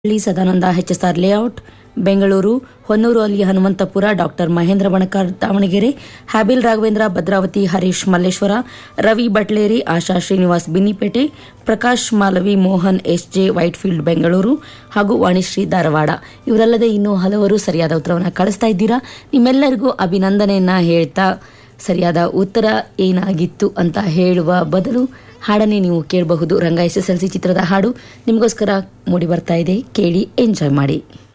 ಹಳ್ಳಿ Sadananda H S R layout Bengaluru Honnur ಅಲ್ಲಿ Hanumanthapura doctor Mahendra Banakar Davanagere ಹ್ಯಾಬಿಲ್ Raghavendra Bhadravati Harish Malleshwara Ravi Batleri Asha Srinivas Binnypete Prakash Malavi Mohan S J Whitefield Bengaluru ಹಾಗೂ ವಾಣಿಶ್ರೀ ಧಾರವಾಡ ಇವರಲ್ಲದೆ ಇನ್ನೂ ಹಲವರು ಸರಿಯಾದ ಉತ್ತರವನ್ನು ಕಳಿಸ್ತಾ ಇದ್ದೀರಾ ನಿಮ್ಮೆಲ್ಲರಿಗೂ ಅಭಿನಂದನೆಯನ್ನ ಹೇಳ್ತಾ ಸರಿಯಾದ ಉತ್ತರ ಏನಾಗಿತ್ತು ಅಂತ ಹೇಳುವ ಬದಲು ಹಾಡನ್ನೇ ನೀವು ಕೇಳಬಹುದು Ranga S S L C ಚಿತ್ರದ ಹಾಡು ನಿಮಗೋಸ್ಕರ ಮೂಡಿ ಬರ್ತಾ ಇದೆ ಕೇಳಿ ಎಂಜಾಯ್ ಮಾಡಿ